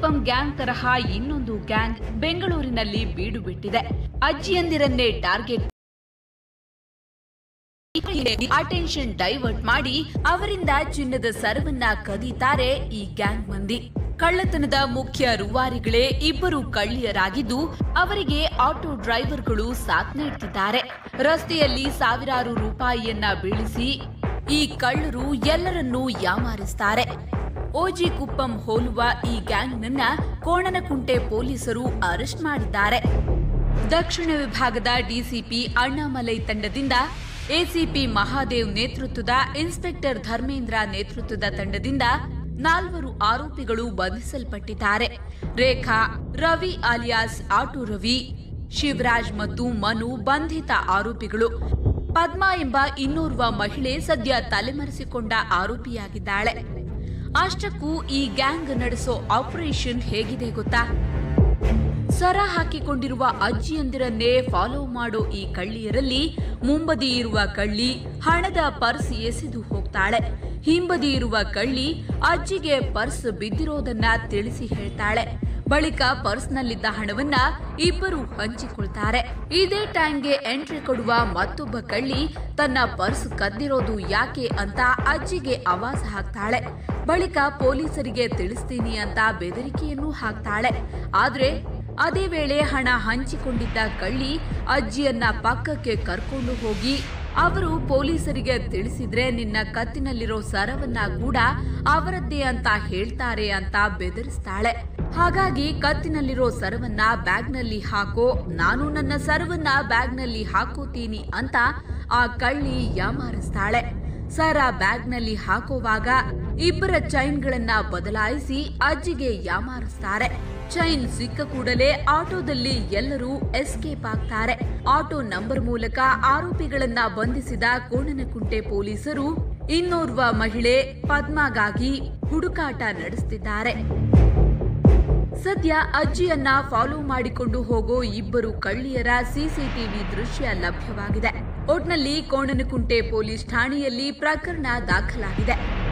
Kuppam gang ತರಹ ಇನ್ನೊಂದು gang ಬೆಂಗಳೂರಿನಲ್ಲಿ ಬೀಡು ಬಿಟ್ಟಿದೆ ಅಜ್ಜಿಯಂದಿರನ್ನೇ ಟಾರ್ಗೆಟ್ ಅಟೆನ್ಷನ್ ಡೈವರ್ಟ್ ಮಾಡಿ ಅವರಿಂದ ಚಿನ್ನದ ಸರವನ್ನ ಕದೀತಾರೆ ಈ ಗ್ಯಾಂಗ್ ಮಂದಿ ಕಳ್ಳತನದ ಮುಖ್ಯ ರೂವಾರಿಗಳೇ ಇಬ್ಬರು ಕಳ್ಳಿಯರಾಗಿದ್ದು ಅವರಿಗೆ ಆಟೋ ಡ್ರೈವರ್ಗಳು ಸಾಥ್ ನೀಡ್ತಿದ್ದಾರೆ ರಸ್ತೆಯಲ್ಲಿ ಸಾವಿರಾರು ರೂಪಾಯಿಯನ್ನ ಬೀಳಿಸಿ ಈ ಕಳ್ಳರು ಎಲ್ಲರನ್ನೂ ಯಾಮಾರಿಸ್ತಾರೆ ಓಜಿ ಕುಪ್ಪಂ ಹೋಲುವ ಈ ಗ್ಯಾಂಗ್ನನ್ನ ಕೋಣನಕುಂಟೆ ಪೊಲೀಸರು ಅರೆಸ್ಟ್ ಮಾಡಿದ್ದಾರೆ ದಕ್ಷಿಣ ವಿಭಾಗದ ಡಿಸಿಪಿ ಅಣ್ಣಾಮಲೈ ತಂಡದಿಂದ ಎಸಿಪಿ ಮಹಾದೇವ್ ನೇತೃತ್ವದ ಇನ್ಸ್ಪೆಕ್ಟರ್ ಧರ್ಮೇಂದ್ರ ನೇತೃತ್ವದ ತಂಡದಿಂದ ನಾಲ್ವರು ಆರೋಪಿಗಳು ಬಂಧಿಸಲ್ಪಟ್ಟಿದ್ದಾರೆ ರೇಖಾ ರವಿ ಆಲಿಯಾಸ್ ಆಟೋ ರವಿ ಶಿವರಾಜ್ ಮತ್ತು ಮನು ಬಂಧಿತ ಆರೋಪಿಗಳು ಪದ್ಮಾ ಎಂಬ ಇನ್ನೋರ್ವ ಮಹಿಳೆ ಸದ್ಯ ತಲೆಮರೆಸಿಕೊಂಡ ಆರೋಪಿಯಾಗಿದ್ದಾಳೆ ಅಷ್ಟಕ್ಕೂ ಈ ಗ್ಯಾಂಗ್ ನಡೆಸೋ ಆಪರೇಷನ್ ಹೇಗಿದೆ ಗೊತ್ತಾ ಸರ ಹಾಕಿಕೊಂಡಿರುವ ಅಜ್ಜಿಯಂದಿರನ್ನೇ ಫಾಲೋ ಮಾಡೋ ಈ ಕಳ್ಳಿಯರಲ್ಲಿ ಮುಂಬದಿ ಇರುವ ಕಳ್ಳಿ ಹಣದ ಪರ್ಸ್ ಎಸೆದು ಹೋಗ್ತಾಳೆ ಹಿಂಬದಿ ಇರುವ ಕಳ್ಳಿ ಅಜ್ಜಿಗೆ ಪರ್ಸ್ ಬಿದ್ದಿರೋದನ್ನ ತಿಳಿಸಿ ಹೇಳ್ತಾಳೆ ಬಳಿಕ ಪರ್ಸ್ನಲ್ಲಿದ್ದ ಹಣವನ್ನ ಇಬ್ಬರು ಹಂಚಿಕೊಳ್ತಾರೆ ಇದೇ ಟೈಮ್ಗೆ ಎಂಟ್ರಿ ಕೊಡುವ ಮತ್ತೊಬ್ಬ ಕಳ್ಳಿ ತನ್ನ ಪರ್ಸ್ ಕದ್ದಿರೋದು ಯಾಕೆ ಅಂತ ಅಜ್ಜಿಗೆ ಆವಾಜ ಹಾಕ್ತಾಳೆ ಬಳಿಕ ಪೊಲೀಸರಿಗೆ ತಿಳಿಸ್ತೀನಿ ಅಂತ ಬೆದರಿಕೆಯನ್ನು ಹಾಕ್ತಾಳೆ ಆದ್ರೆ ಅದೇ ವೇಳೆ ಹಣ ಹಂಚಿಕೊಂಡಿದ್ದ ಕಳ್ಳಿ ಅಜ್ಜಿಯನ್ನ ಪಕ್ಕಕ್ಕೆ ಕರ್ಕೊಂಡು ಹೋಗಿ ಅವರು ಪೊಲೀಸರಿಗೆ ತಿಳಿಸಿದ್ರೆ ನಿನ್ನ ಕತ್ತಿನಲ್ಲಿರೋ ಸರವನ್ನ ಕೂಡ ಅವರದ್ದೇ ಅಂತ ಹೇಳ್ತಾರೆ ಅಂತ ಬೆದರಿಸ್ತಾಳೆ ಹಾಗಾಗಿ ಕತ್ತಿನಲ್ಲಿರೋ ಸರವನ್ನ ಬ್ಯಾಗ್ನಲ್ಲಿ ಹಾಕೋ ನಾನು ನನ್ನ ಸರವನ್ನ ಬ್ಯಾಗ್ನಲ್ಲಿ ಹಾಕೋತೀನಿ ಅಂತ ಆ ಕಳ್ಳಿ ಯಾಮಾರಿಸ್ತಾಳೆ ಸರ ಬ್ಯಾಗ್ನಲ್ಲಿ ಹಾಕುವಾಗ ಇಬ್ಬರ ಚೈನ್ಗಳನ್ನ ಬದಲಾಯಿಸಿ ಅಜ್ಜಿಗೆ ಯಾಮಾರಿಸ್ತಾರೆ ಚೈನ್ ಸಿಕ್ಕ ಕೂಡಲೇ ಆಟೋದಲ್ಲಿ ಎಲ್ಲರೂ ಎಸ್ಕೇಪ್ ಆಗ್ತಾರೆ ಆಟೋ ನಂಬರ್ ಮೂಲಕ ಆರೋಪಿಗಳನ್ನ ಬಂಧಿಸಿದ ಕೋಣನಕುಂಟೆ ಪೊಲೀಸರು ಇನ್ನೋರ್ವ ಮಹಿಳೆ ಪದ್ಮಾಗಾಗಿ ಹುಡುಕಾಟ ನಡೆಸುತ್ತಿದ್ದಾರೆ ಸದ್ಯ ಅಜ್ಜಿಯನ್ನ ಫಾಲೋ ಮಾಡಿಕೊಂಡು ಹೋಗೋ ಇಬ್ಬರು ಕಳ್ಳಿಯರ ಸಿಸಿಟಿವಿ ದೃಶ್ಯ ಲಭ್ಯವಾಗಿದೆ ಒಟ್ನಲ್ಲಿ ಕೋಣನಕುಂಟೆ ಪೊಲೀಸ್ ಠಾಣೆಯಲ್ಲಿ ಪ್ರಕರಣ ದಾಖಲಾಗಿದೆ